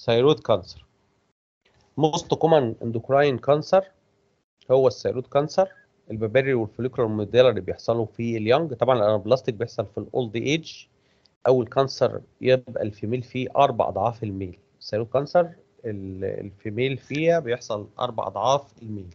ثيرويد كانسر موست كومن اندوكراين كانسر هو الثيرويد كانسر الباباري والفوليكولار ميديلا اللي بيحصلوا في اليونج طبعا الانابلاستيك بيحصل في الاولد ايج او الكانسر يبقى الفيميل فيه اربع اضعاف الميل الثيرويد كانسر الفيميل فيها بيحصل اربع اضعاف الميل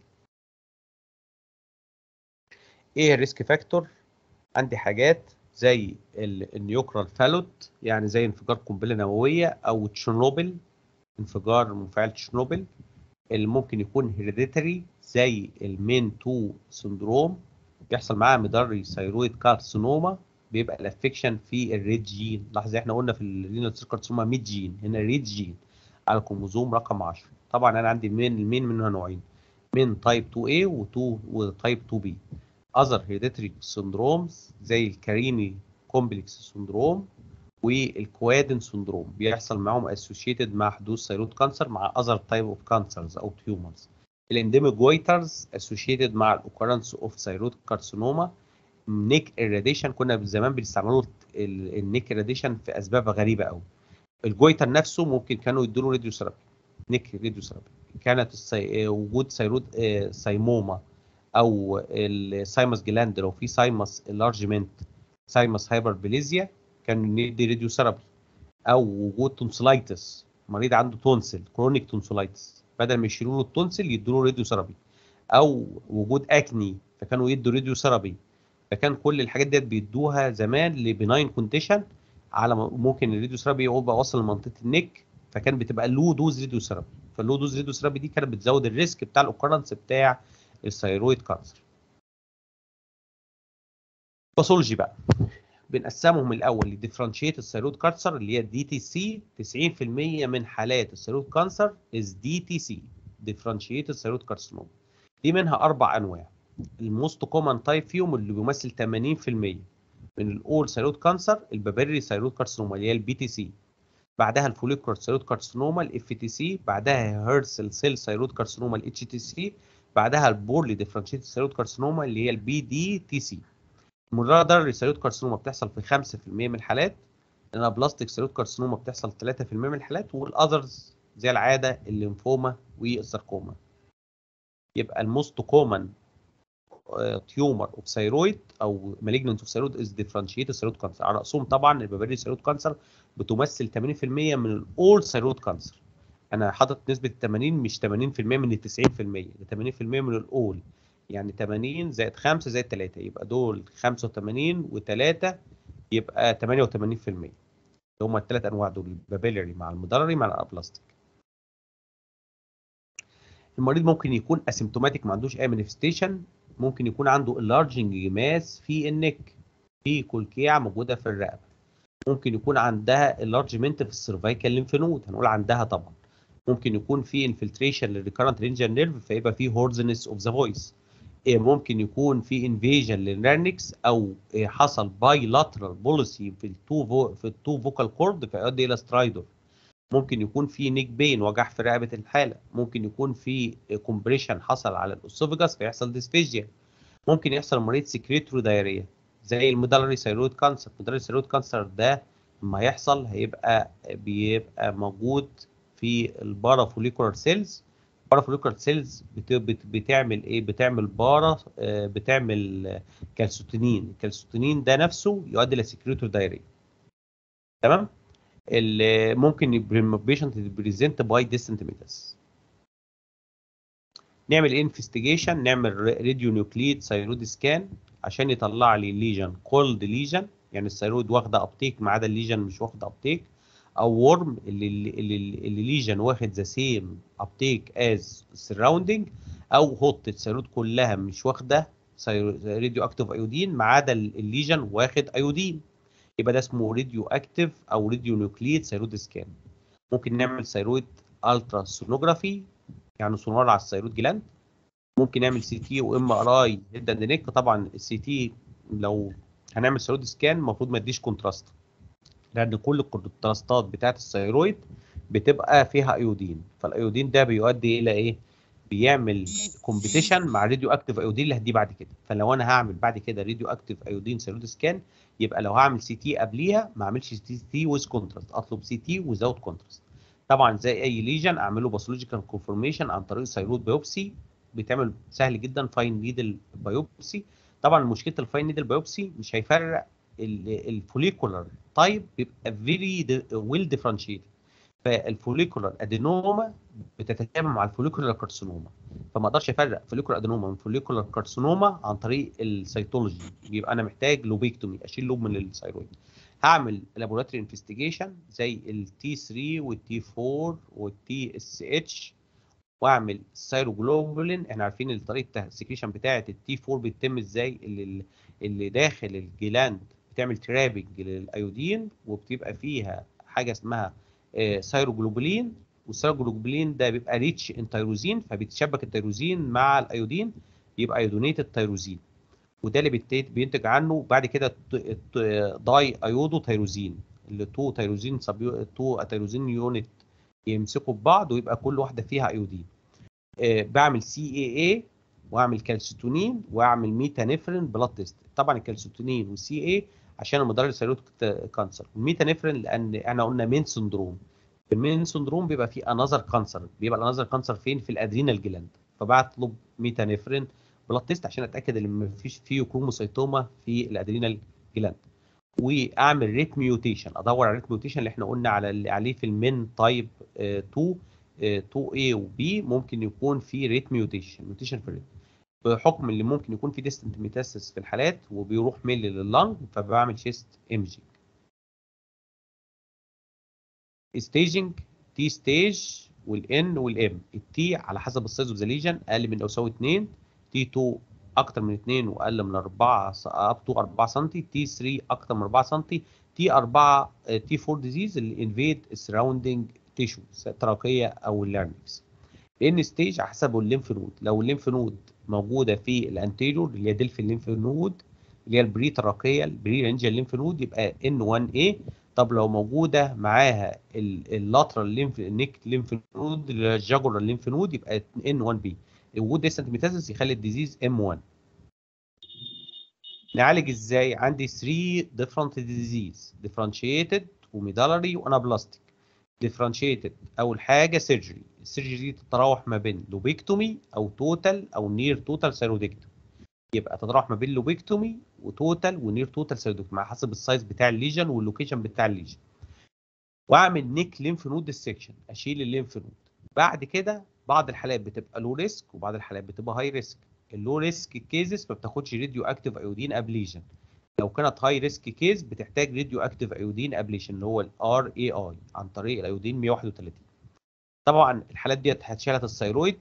ايه الريسك فاكتور عندي حاجات زي النيوكرال فالوت يعني زي انفجار قنبله نوويه او تشيرنوبل انفجار مفاعل تشيرنوبل اللي ممكن يكون هيريديتري زي المين 2 سندروم بيحصل معاه مدري ثيرويد كارسينوما بيبقى الافكشن في الريد جين لاحظ احنا قلنا في الرينال كارسينوما 100 جين هنا ريد جين على الكروموزوم رقم 10 طبعا انا عندي المين المين منها نوعين من تايب 2A و2 وتايب 2B other hereditary syndromes زي الكاريني كومبلكس سندروم والكوادن سندروم بيحصل معاهم associated مع حدوث ثيرويد كانسر مع other type of cancers او tumors الانديميك جويترز associated مع الاوكرنس اوف ثيرويد كارسينوما نيك irradiation كنا زمان بنستعملوا النيك irradiation في اسباب غريبه قوي الجويتر نفسه ممكن كانوا يدوا له راديو ثيرابي نيك راديو ثيرابي كانت السي... وجود ثيرويد سايموما او السايمس جلاند لو في سايمس انلارجمنت سايمس هايبربليزيا كان ندي راديو ثيرابي او وجود تونسلايتس مريض عنده تونسل كرونيك تونسلايتس بدل ما يشيلوا له التونسل يدوا له راديو ثيرابي او وجود اكني فكانوا يدوا راديو ثيرابي فكان كل الحاجات ديت بيدوها زمان لبناين كونديشن على ممكن الراديو ثيرابي يبقى واصل لمنطقه النك فكان بتبقى لو دوز راديو ثيرابي فاللو دوز راديو ثيرابي دي كانت بتزود الريسك بتاع الاوكرنس بتاع الثيرويد كانسر باثولوجي بقى بنقسمهم الاول لديفرنشيت الثيرويد كانسر اللي هي دي تي سي 90% من حالات الثيرويد كانسر از دي تي سي ديفرنشيت الثيرويد كارسينوما دي منها اربع انواع الموست كومن تايب فيهم اللي بيمثل 80% من الاول ثيرويد كانسر البابيري ثيرويد كارسينوما اللي هي البي تي سي بعدها الفوليكولار ثيرويد كارسينوما الاف تي سي بعدها هيرسل سيل ثيرويد كارسينوما الاتش تي سي بعدها البورلي ديفرنشيت ثيرويد كارسينوما اللي هي البي دي تي سي المدرر الثيرويد كارسينوما بتحصل في 5% من الحالات الانابلاستيك ثيرويد كارسينوما بتحصل 3% من الحالات والاذرز زي العاده الليمفوما والساركوما يبقى الموست كومن تيومر اوف ثيرويد او مالجنت اوف ثيرويد از ديفرنشيت ثيرويد كانسر على راسهم طبعا الباباري ثيرويد كانسر بتمثل 80% من الاول ثيرويد كانسر انا حاطط نسبه 80 مش 80% من ال 90% ده 80% من الاول يعني 80 زائد 5 زائد 3 يبقى دول 85 و3 يبقى 88% اللي هم الثلاث انواع دول البابيلري مع المدرري مع الابلاستيك المريض ممكن يكون اسيمتوماتيك ما عندوش اي مانيفستيشن ممكن يكون عنده اللارجنج ماس في النك في كلكيعه موجوده في الرقبه ممكن يكون عندها اللارجمنت في السيرفايكال ليمف نود هنقول عندها طبعا ممكن يكون في انفلتريشن للريكارنت رينجر نيرف فيبقى في هورزنس اوف ذا فويس ممكن يكون في انفيجن للنرنكس او حصل باي لاترال بوليسي في التو في التو فوكال كورد فيؤدي الى سترايدر ممكن يكون في نيك بين وجع في رقبه الحاله ممكن يكون في كومبريشن حصل على الاسوفجاس فيحصل ديسفيجيا ممكن يحصل مريض سكريتوري دايريا زي المدلري ثيرويد كانسر المدلري ثيرويد كانسر ده لما يحصل هيبقى بيبقى موجود في البارا فوليكولار سيلز البارا فوليكولار سيلز بتعمل ايه بتعمل بارا بتعمل كالسوتينين الكالسوتينين ده نفسه يؤدي الى سكريتوري دايريا تمام اللي ممكن البيشنت بريزنت باي ديستنت ميتاس نعمل انفستيجيشن نعمل راديو نيوكليد ثيرويد سكان عشان يطلع لي ليجن كولد ليجن يعني الثيرويد واخده ابتيك ما عدا الليجن مش واخده ابتيك او ورم اللي اللي اللي ليجن واخد ذا سيم ابتيك از سراوندينج او هوت الثيرويد كلها مش واخده راديو اكتيف ايودين ما عدا الليجن واخد ايودين يبقى ده اسمه راديو اكتيف او راديو نيوكليد ثيرويد سكان ممكن نعمل ثيرويد الترا سونوجرافي يعني سونار على الثيرويد جلاند ممكن نعمل سي تي وام ار اي هيد اند نيك طبعا السي تي لو هنعمل ثيرويد سكان المفروض ما اديش كونتراست لان كل الكونتراستات بتاعت الثيرويد بتبقى فيها ايودين فالايودين ده بيؤدي الى ايه بيعمل كومبيتيشن مع راديو اكتيف ايودين اللي هديه بعد كده فلو انا هعمل بعد كده راديو اكتيف ايودين ثيرويد سكان يبقى لو هعمل سي تي قبليها ما اعملش سي تي ويز كونتراست اطلب سي تي ويزاوت كونتراست طبعا زي اي ليجن اعمله باثولوجيكال كونفورميشن عن طريق سيروت بايوبسي بيتعمل سهل جدا فاين نيدل بايوبسي طبعا مشكله الفاين نيدل بايوبسي مش هيفرق الفوليكولار تايب بيبقى فيري ويل ديفرنشيتد فالفوليكولار ادينوما بتتكامل مع الفوليكولار كارسينوما فما اقدرش افرق فوليكولار ادينوما من فوليكولار كارسينوما عن طريق السيتولوجي يبقى انا محتاج لوبيكتومي اشيل لوب من الثايرويد هعمل لابوراتوري انفستيجيشن زي التي 3 والتي 4 والتي اس اتش واعمل سيروجلوبولين احنا عارفين طريقه السكريشن بتاعه التي 4 بتتم ازاي اللي اللي داخل الجلاند بتعمل ترابنج للايودين وبتبقى فيها حاجه اسمها سيروجلوبولين والسيروجلوبولين ده بيبقى ريتش ان تيروزين فبيتشبك التيروزين مع الايودين يبقى ايودونيت التيروزين وده اللي بينتج عنه بعد كده داي ايودو تيروزين اللي تو تيروزين تو تيروزين يونت يمسكوا ببعض ويبقى كل واحده فيها ايودين آه بعمل سي اي اي واعمل كالسيتونين واعمل ميتانيفرين بلاد تيست طبعا الكالسيتونين والسي اي عشان المضاد الثيرويد كانسر الميتانيفرين لان احنا قلنا مين سندروم المين سندروم بيبقى فيه انذر كانسر بيبقى الانذر كانسر فين في الادرينال جلاند فبطلب ميتانيفرين بلاد تيست عشان اتاكد ان مفيش فيه كروموسيتوما في الادرينال جلاند واعمل ريت ميوتيشن ادور على الريت ميوتيشن اللي احنا قلنا على اللي عليه في المين تايب 2 2 a و b ممكن يكون في ريت ميوتيشن ميوتيشن في الريت بحكم اللي ممكن يكون في ديستنت ميتاسيس في الحالات وبيروح ميل لللنج فبعمل شيست ايمجينج ستيجنج تي ستيج والان والام التي على حسب السايز اوف ذا ليجن اقل من او يساوي 2 تي 2 اكتر من 2 واقل من 4 اب تو 4 سم تي 3 اكتر من 4 سم تي 4 تي 4 ديزيز اللي انفيد السراوندنج تيشو التراكيه او اللارنكس لان ستيج على حسب الليمف نود لو الليمف نود موجوده في الانتيريور اللي هي دلف الليمف نود اللي هي البري تراكيه البري رينجال ليمف نود يبقى ان 1 a طب لو موجوده معاها اللاترال ليمف نيك ليمف نود الجاجولار ليمف نود يبقى ان 1 بي وجود ديستنت ميتاسيس يخلي الديزيز ام 1 نعالج ازاي عندي 3 ديفرنت ديزيز ديفرنشيتد وميدالري وانابلاستيك ديفرنشيتد اول حاجه سيرجري السيرجري دي تتراوح ما بين لوبيكتومي او توتال او نير توتال سيرودكتومي يبقى تتراوح ما بين لوبيكتومي وتوتال ونير توتال سيرودكتومي على حسب السايز بتاع الليجن واللوكيشن بتاع الليجن واعمل نيك ليمف نود ديسكشن اشيل الليمف نود بعد كده بعض الحالات بتبقى لو ريسك وبعض الحالات بتبقى هاي ريسك اللو ريسك كيزز ما بتاخدش راديو اكتيف ايودين ابليشن لو كانت هاي ريسك كيز بتحتاج راديو اكتيف ايودين ابليشن اللي هو الار اي اي عن طريق الايودين 131 طبعا الحالات ديت هتشالت الثيرويد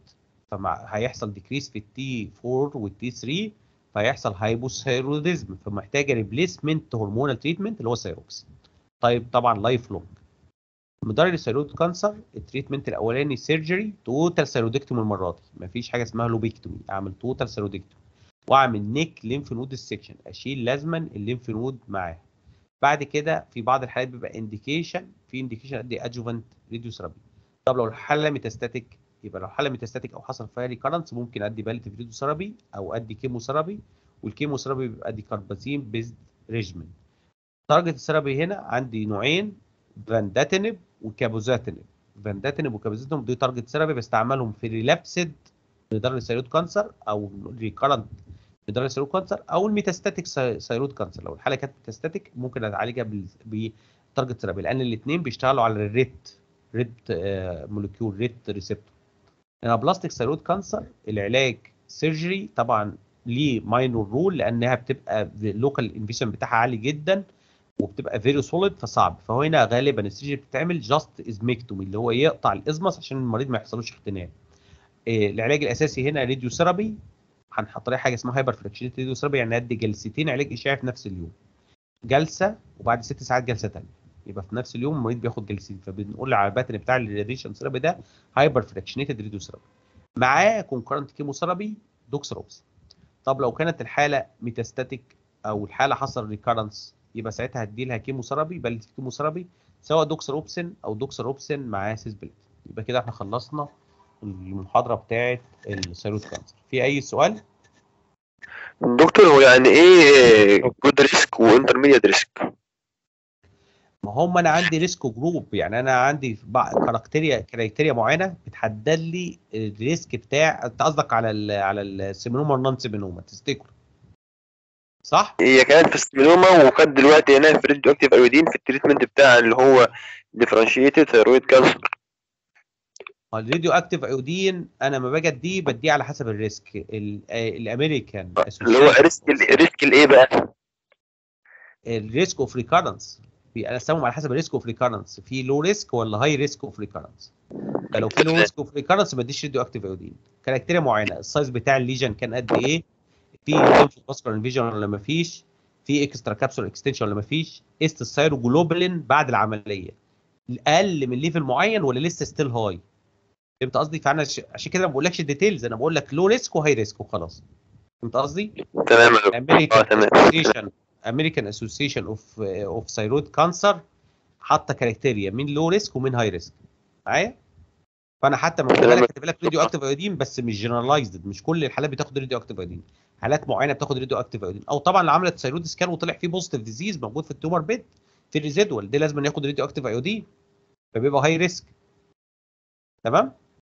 فهيحصل ديكريس في التي 4 والتي 3 فهيحصل هايبوثايروديزم فمحتاجه ريبليسمنت هرمونال تريتمنت اللي هو سيروكس طيب طبعا لايف لونج مدار الثيرويد كانسر التريتمنت الاولاني سيرجري توتال ثيرودكتومي المره دي مفيش حاجه اسمها لوبيكتومي اعمل توتال ثيرودكتومي واعمل نيك ليمف نود السكشن اشيل لازما الليمف نود معاه بعد كده في بعض الحالات بيبقى انديكيشن في انديكيشن ادي ادجوفنت راديو ثيرابي طب لو الحاله ميتاستاتيك يبقى لو حاله ميتاستاتيك او حصل فيها ريكارنس ممكن ادي باليتيف راديو ثيرابي او ادي كيمو ثيرابي والكيمو ثيرابي بيبقى ادي كاربازين بيزد ريجمن درجه الثيرابي هنا عندي نوعين فانداتينب وكابوزاتينب فانداتينب وكابوزاتينب دي تارجت ثيرابي بستعملهم في ريلابسد مدار الثيرويد كانسر او ريكارنت مدار الثيرويد كانسر او الميتاستاتيك ثيرويد كانسر لو الحاله كانت ميتاستاتيك ممكن اعالجها بتارجت ثيرابي لان الاثنين بيشتغلوا على الريت ريد مولكيول ريد ريسبتور الابلاستيك ثيرويد كانسر العلاج سيرجري طبعا ليه ماينور رول لانها بتبقى اللوكال انفيشن بتاعها عالي جدا وبتبقى فيري سوليد فصعب فهو هنا غالبا السيرجري بتتعمل جاست ازميكتومي اللي هو يقطع الازمس عشان المريض ما يحصلوش اختناق إيه العلاج الاساسي هنا راديو ثيرابي هنحط عليه حاجه اسمها هايبر فريكشنيت راديو ثيرابي يعني ادي جلستين علاج اشعاعي في نفس اليوم جلسه وبعد ست ساعات جلسه ثانيه يبقى في نفس اليوم المريض بياخد جلسين فبنقول على الباتن بتاع الراديشن ثيرابي ده هايبر فريكشنيتد راديو ثيرابي معاه كونكرنت كيمو ثيرابي دوكسروبس طب لو كانت الحاله ميتاستاتيك او الحاله حصل ريكارنس يبقى ساعتها هدي لها كيمو ثيرابي بل كيمو ثيرابي سواء دوكسروبسين او دوكسروبسين معاه سيسبلت يبقى كده احنا خلصنا المحاضره بتاعه الثيرويد كانسر في اي سؤال دكتور هو يعني ايه جود ريسك وانترميديت ريسك ما هم انا عندي ريسك جروب يعني انا عندي كراكتيريا كرايتيريا معينه بتحدد لي الريسك بتاع انت قصدك على ال على السيمينوما والنون سيمينوما تفتكر صح؟ هي كانت في السيمينوما وكانت دلوقتي هنا في ريديو اكتيف ايودين في التريتمنت بتاع اللي هو ديفرنشيتد ثيرويد كانسر الراديو اكتيف ايودين انا لما باجي اديه بديه على حسب الريسك ال- آه، الامريكان اللي هو ريسك ريسك الايه بقى؟ الريسك اوف ريكارنس في انا استخدمه على حسب الريسك اوف ريكارنس في لو ريسك ولا هاي ريسك اوف ريكارنس فلو في لو تمام. ريسك اوف ريكارنس ما اديش راديو اكتيف ايودين كاركتيريا معينه السايز بتاع الليجن كان قد ايه في ليمف فاسكولار انفيجن ولا ما فيش في اكسترا كابسول اكستنشن ولا ما فيش قست السيروجلوبولين بعد العمليه اقل من ليفل معين ولا لسه ستيل هاي فهمت قصدي فانا ش- عشان كده ما بقولكش الديتيلز انا بقول لك لو ريسك وهاي ريسك وخلاص فهمت قصدي تمام يا دكتور. اه امريكان تمام اسوسيشن امريكان اسوسيشن اوف اوف ثايرويد كانسر حاطه كرايتيريا من لو ريسك ومن هاي ريسك معايا فانا حتى ما تمام. بالك كاتب لك راديو اكتيف ايودين بس مش جنرالايزد مش كل الحالات بتاخد راديو اكتيف ايودين حالات معينه بتاخد راديو اكتيف ايودين او طبعا اللي عملت ثايرويد سكان وطلع فيه بوزيتيف ديزيز موجود في التومر بيد في الريزيدوال دي لازم ياخد راديو اكتيف ايودين فبيبقى هاي ريسك تمام